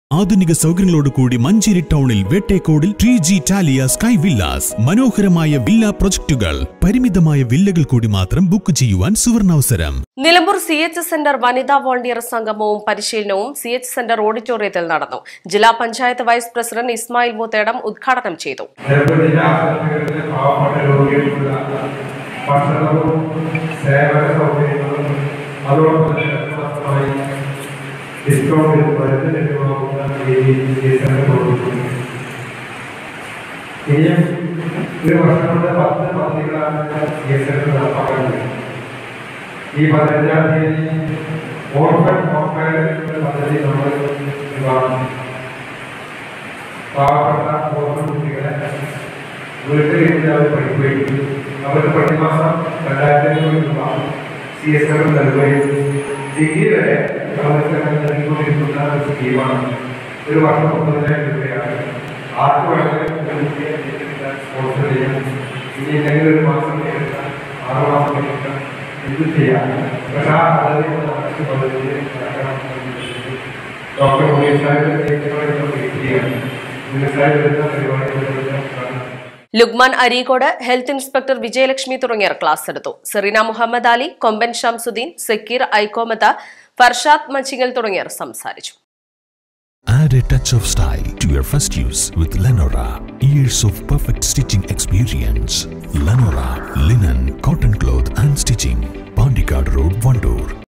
ആധുനിക സൗകര്യങ്ങളോട് കൂടി മഞ്ചേരി ടൗണിൽ വേട്ടേക്കോടിൽ T G Talia sky villas മനോഹരമായ വില്ല പ്രൊജക്ടുകൾ പരിമിതമായ വില്ലകൾ കൂടി മാത്രം ബുക്ക് ചെയ്യുവാൻ സുവർണാവസരം നിലമ്പൂർ സി എച്ച് സെന്റർ വനിതാ വോളണ്ടിയർ സംഗമവും പരിശീലനവും സി എച്ച് സെന്റർ ഓഡിറ്റോറിയത്തിൽ നടന്നു ജില്ലാ പഞ്ചായത്ത് വൈസ് പ്രസിഡന്റ് ഇസ്മായിൽ മൂത്തേടം ഉദ്ഘാടനം ചെയ്തു നിലമ്പൂർ ജില്ലാ ആശുപത്രികളിലെ പാവപ്പെട്ട രോഗികൾക്കുള്ള ഭക്ഷണവും സേവന സൗകര്യങ്ങളും അതോടൊപ്പം തന്നെ വ്യത്യസ്തമായി ഡിസ്കൗണ്ടിൽ മരുന്ന് ലഭ്യമാകുന്ന രീതിയിൽ ചികിത്സകൾ കൊടുക്കുന്നു ഇനിയും ഒരു വർഷം കൊണ്ട് പത്ത് പദ്ധതികളാണ് ചികിത്സകൾ നടപ്പാക്കുന്നത് ഈ പതിനഞ്ചാം തീയതി ഓർഫൻ ഓഫർ പദ്ധതി നമ്മൾ വിവാഹം പാവപ്പെട്ട ഓർമ്മ കുട്ടികളെ വീട്ടിലിരുന്ന് അവർ പഠിക്കുകയും അവർക്ക് പ്രതിമാസം രണ്ടായിരത്തി അഞ്ഞൂറ് രൂപ സി എസ് എഫ് നൽകുകയും ഡിഗ്രി വരെ അവർക്ക് നൽകിക്കൊണ്ടിരിക്കുന്ന ഒരു സ്കീമാണ് ഒരു വർഷം മുപ്പതിനായിരം രൂപയാണ് ആർക്ക് വേണമെങ്കിലും ഒരു കുട്ടിയെ സ്പോൺസർ ചെയ്യാം ഇനി എന്തെങ്കിലും ഒരു മാസം എടുക്കാം ആറ് മാസം എടുക്കാം എന്ത് ചെയ്യാം പക്ഷേ ആ പദ്ധതി നടത്തി പദ്ധതി നടക്കണം ഡോക്ടർ മുനീർ സാഹിബ് ചെയ്യുകയാണ് മുനീർ സാഹിബ് വരുന്ന പരിപാടികളിലൂടെ ലുഗ്മാൻ അരീകോട് ഹെൽത്ത് ഇൻസ്പെക്ടർ വിജയലക്ഷ്മി തുടങ്ങിയവർ ക്ലാസ് എടുത്തു സെറീന മുഹമ്മദ് അലി കൊമ്പൻ ഷംസുദ്ദീൻ സക്കീർ ഐക്കോമത ഫർഷാദ് മച്ചിങ്ങൽ തുടങ്ങിയവർ സംസാരിച്ചു Add a touch of style to your first use with Lenora. Years of perfect stitching experience. Lenora, linen, cotton cloth and stitching. Pandikad Road, Vandoor.